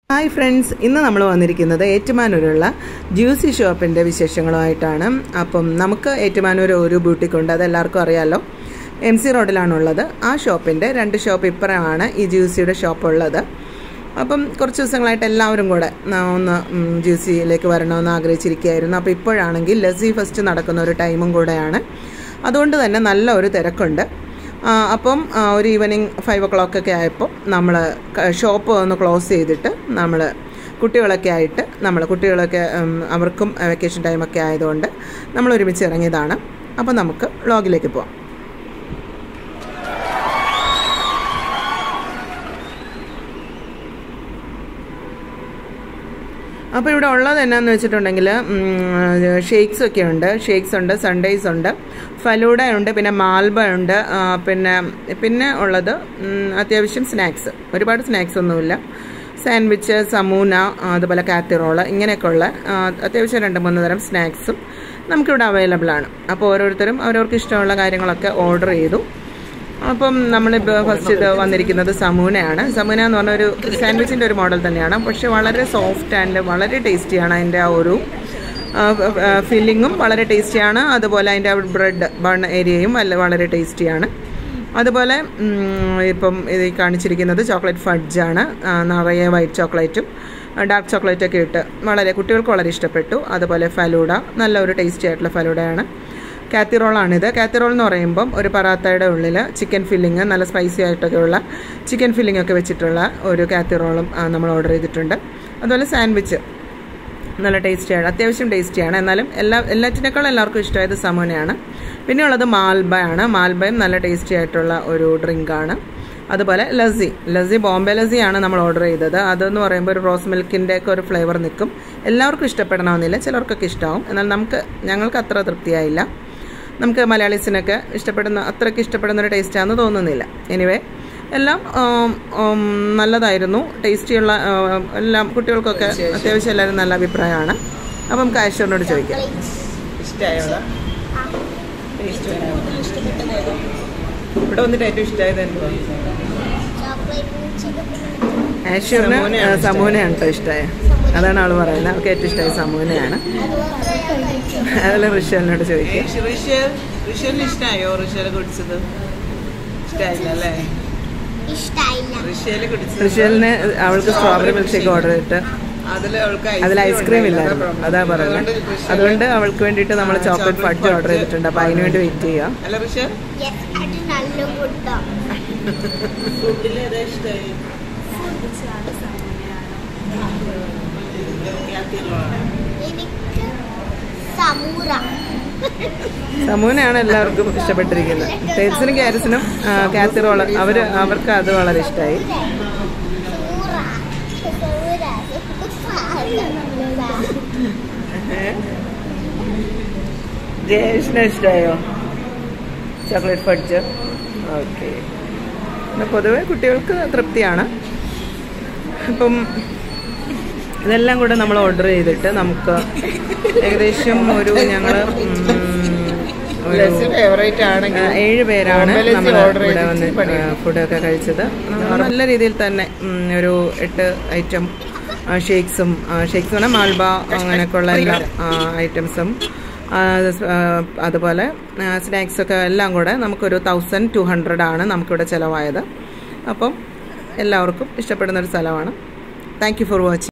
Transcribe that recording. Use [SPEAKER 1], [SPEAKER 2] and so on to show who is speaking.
[SPEAKER 1] Hi friends ഇന്ന് നമ്മൾ വന്നിരിക്കുന്നത് ഏറ്റുമാനൂരുള്ള ജ്യൂസി ഷോപ്പിൻ്റെ വിശേഷങ്ങളുമായിട്ടാണ് അപ്പം നമുക്ക് ഏറ്റുമാനൂർ ഒരു ബൂട്ടിക്കുണ്ട് അതെല്ലാവർക്കും അറിയാമല്ലോ എം സി റോഡിലാണുള്ളത് ആ ഷോപ്പിൻ്റെ രണ്ട് ഷോപ്പ് ഇപ്പുറമാണ് ഈ ജ്യൂസിയുടെ ഷോപ്പ് ഉള്ളത് അപ്പം കുറച്ച് ദിവസങ്ങളായിട്ട് എല്ലാവരും കൂടെ ന- ഒന്ന് ഉം, ജ്യൂസിയിലേക്ക് വരണമെന്ന് ആഗ്രഹിച്ചിരിക്കുകയായിരുന്നു അപ്പോൾ ഇപ്പോഴാണെങ്കിൽ ലസ്സി ഫസ്റ്റ് നടക്കുന്ന ഒരു ടൈമും കൂടെയാണ് അതുകൊണ്ട് തന്നെ നല്ല ഒരു തിരക്കുണ്ട് ആ, അപ്പം ആ, ഒരു ഈവനിങ് ഫൈവ് ഒ ക്ലോക്ക് ഒക്കെ ആയപ്പോൾ നമ്മൾ ഷോപ്പ് ഒന്ന് ക്ലോസ് ചെയ്തിട്ട് നമ്മൾ കുട്ടികളൊക്കെ ആയിട്ട് നമ്മൾ കുട്ടികളൊക്കെ ഉം, അവർക്കും വെക്കേഷൻ ടൈമൊക്കെ ആയതുകൊണ്ട് നമ്മൾ ഒരുമിച്ച് ഇറങ്ങിയതാണ് അപ്പോൾ നമുക്ക് വ്ളോഗിലേക്ക് പോവാം അപ്പോൾ ഇവിടെ ഉള്ളത് എന്നാന്ന് വെച്ചിട്ടുണ്ടെങ്കിൽ ഷേക്സ് ഒക്കെ ഉണ്ട് ഷേക്സ് ഉണ്ട് സൺഡേസ് ഉണ്ട് ഫലൂഡ ഉണ്ട് പിന്നെ മാൽബ ഉണ്ട് ആ, പിന്നെ പിന്നെ ഉള്ളത് ഉം, അത്യാവശ്യം സ്നാക്സ് ഒരുപാട് സ്നാക്സ് ഒന്നുമില്ല സാൻഡ്വിച്ച് സമൂന ആ, അതുപോലെ കാത്തിറോള് ഇങ്ങനെയൊക്കെ ഉള്ള ആ, അത്യാവശ്യം രണ്ട് മൂന്ന് തരം സ്നാക്സും നമുക്കിവിടെ അവൈലബിൾ ആണ് അപ്പോൾ ഓരോരുത്തരും അവരവർക്ക് ഇഷ്ടമുള്ള കാര്യങ്ങളൊക്കെ ഓർഡർ ചെയ്തു അപ്പം നമ്മളിപ്പോൾ ഫസ്റ്റ് ഇത് വന്നിരിക്കുന്നത് സമൂനയാണ് സമൂന എന്ന് പറഞ്ഞ ഒരു സാൻഡ്വിച്ചിൻ്റെ ഒരു മോഡൽ തന്നെയാണ് പക്ഷെ വളരെ സോഫ്റ്റ് ആൻഡ് വളരെ ടേസ്റ്റിയാണ് അതിൻ്റെ ആ ഒരു ഫില്ലിങ്ങും വളരെ ടേസ്റ്റിയാണ് അതുപോലെ അതിൻ്റെ ആ ബ്രെഡ് ബൺ ഏരിയയും വല്ല വളരെ ടേസ്റ്റിയാണ് അതുപോലെ ഉം, ഇപ്പം ഇത് ഈ കാണിച്ചിരിക്കുന്നത് ചോക്ലേറ്റ് ഫഡ്ജാണ് ആ, നിറയെ വൈറ്റ് ചോക്ലേറ്റും ഡാർക്ക് ചോക്ലേറ്റൊക്കെ ഇട്ട് വളരെ കുട്ടികൾക്ക് വളരെ ഇഷ്ടപ്പെട്ടു അതുപോലെ ഫലൂഡ നല്ല ഒരു ടേസ്റ്റി ആയിട്ടുള്ള ഫലൂഡയാണ് കാത്തിറോളാണിത് കാത്തിറോൾ എന്ന് പറയുമ്പം ഒരു പറാത്തയുടെ ഉള്ളിൽ ചിക്കൻ ഫില്ലിങ് നല്ല സ്പൈസി ആയിട്ടൊക്കെയുള്ള ചിക്കൻ ഫില്ലിംഗ് ഒക്കെ വെച്ചിട്ടുള്ള ഒരു കാത്തിറോളും ആ, നമ്മൾ ഓർഡർ ചെയ്തിട്ടുണ്ട് അതുപോലെ സാൻഡ്വിച്ച് നല്ല ടേസ്റ്റിയാണ് അത്യാവശ്യം ടേസ്റ്റിയാണ് എന്നാലും എല്ലാ എല്ലാറ്റിനേക്കാളും എല്ലാവർക്കും ഇഷ്ടമായത് സമോനയാണ് പിന്നെ ഉള്ളത് മാൽബയാണ് മാൽബയും നല്ല ടേസ്റ്റി ആയിട്ടുള്ള ഒരു ഡ്രിങ്കാണ് അതുപോലെ ലസ്സി ലസ്സി ബോംബെ ലസ്സിയാണ് നമ്മൾ ഓർഡർ ചെയ്തത് അതെന്ന് പറയുമ്പോൾ ഒരു റോസ് മിൽക്കിൻ്റെ ഒക്കെ ഒരു ഫ്ലേവർ നിൽക്കും എല്ലാവർക്കും ഇഷ്ടപ്പെടണമെന്നില്ല ചിലർക്കൊക്കെ ഇഷ്ടമാവും എന്നാൽ നമുക്ക് ഞങ്ങൾക്ക് അത്ര തൃപ്തിയായില്ല നമുക്ക് മലയാളീസിനൊക്കെ ഇഷ്ടപ്പെടുന്ന അത്രയ്ക്ക് ഇഷ്ടപ്പെടുന്ന ഒരു ടേസ്റ്റാണെന്ന് തോന്നുന്നില്ല എനിവേ എല്ലാം ഉം, ഉം, നല്ലതായിരുന്നു ടേസ്റ്റിയുള്ള ഉം, എല്ലാം കുട്ടികൾക്കൊക്കെ അത്യാവശ്യം എല്ലാവരും നല്ല അഭിപ്രായമാണ് അപ്പം കാശ്വറിനോട് ചോദിക്കാം ഇഷ്ടമായോടാ ഇവിടെ വന്നിട്ട് ഏറ്റവും ഇഷ്ടമായത് എന്തോ ആഷ്യൂറിന് സമൂനയാണ് കേട്ടോ ഇഷ്ടമായ അതാണ് ആള് പറയുന്നത് അവർക്ക് ഏറ്റവും ഇഷ്ടമായ സമൂനയാണ് അതുപോലെ ഋഷലിനോട് ചോദിക്കാം ഋഷലിന് ഇഷ്ടമായോ ഋഷല് കുടിച്ചത് ഇഷ്ടമായില്ല അല്ലേ
[SPEAKER 2] ഇഷ്ടായില്ല
[SPEAKER 1] ഋഷലിന് അവൾക്ക് സ്ട്രോബെറി മിൽക്ക് ഷേക്ക് ഓർഡർ ചെയ്തിട്ട് അതിൽ ഐസ്ക്രീം ഇല്ലായിരുന്നു അതാ പറയുന്നത് അതുകൊണ്ട് അവൾക്ക് വേണ്ടിയിട്ട് നമ്മൾ ചോക്ലേറ്റ് ഫഡ്ജ് ഓർഡർ ചെയ്തിട്ടുണ്ട് അപ്പൊ അതിന് വേണ്ടി വെയിറ്റ് ചെയ്യാം
[SPEAKER 2] Yes, അത് നല്ല ഫുഡാണ് എനിക്ക് സമൂറ
[SPEAKER 1] സമൂനയാണ് എല്ലാവർക്കും ഇഷ്ടപ്പെട്ടിരിക്കുന്നത് തേജസിനും ക്യാരസിനും കാത്തിറോള് അവര് അവർക്ക് അത് വളരെ ഇഷ്ടമായി
[SPEAKER 2] സമൂറ
[SPEAKER 1] ജയേഷിന് ഇഷ്ടമായോ ചോക്ലേറ്റ് ഫഡ്ജ് ഓക്കെ പിന്നെ പൊതുവെ കുട്ടികൾക്ക് തൃപ്തിയാണ് അപ്പം ഇതെല്ലാം കൂടെ നമ്മൾ ഓർഡർ ചെയ്തിട്ട് നമുക്ക് ഏകദേശം ഒരു ഞങ്ങൾ
[SPEAKER 3] ഫേവറേറ്റ് ആണെങ്കിൽ
[SPEAKER 1] ഏഴ് പേരാണ്
[SPEAKER 3] ബോംബെ ലസ്സി
[SPEAKER 1] നമ്മൾ
[SPEAKER 3] order
[SPEAKER 1] ഇവിടെ
[SPEAKER 3] ചെയ്ത്
[SPEAKER 1] വന്ന്
[SPEAKER 3] പണി.
[SPEAKER 1] ഫുഡൊക്കെ കഴിച്ചത് നമ്മൾ നല്ല രീതിയിൽ തന്നെ ഉം, ഒരു എട്ട് ഐറ്റം ഷേക്സും ഷേക്സ് പറഞ്ഞാൽ മാൾബ അങ്ങനെയൊക്കെയുള്ള എല്ലാ ഐറ്റംസും അതുപോലെ സ്നാക്സ് ഒക്കെ എല്ലാം കൂടെ നമുക്കൊരു തൗസൻഡ് ടു ഹൺഡ്രഡ് ആണ് നമുക്കിവിടെ ചിലവായത് അപ്പം എല്ലാവർക്കും ഇഷ്ടപ്പെടുന്ന ഒരു സ്ഥലമാണ് താങ്ക് യു ഫോർ വാച്ചിങ്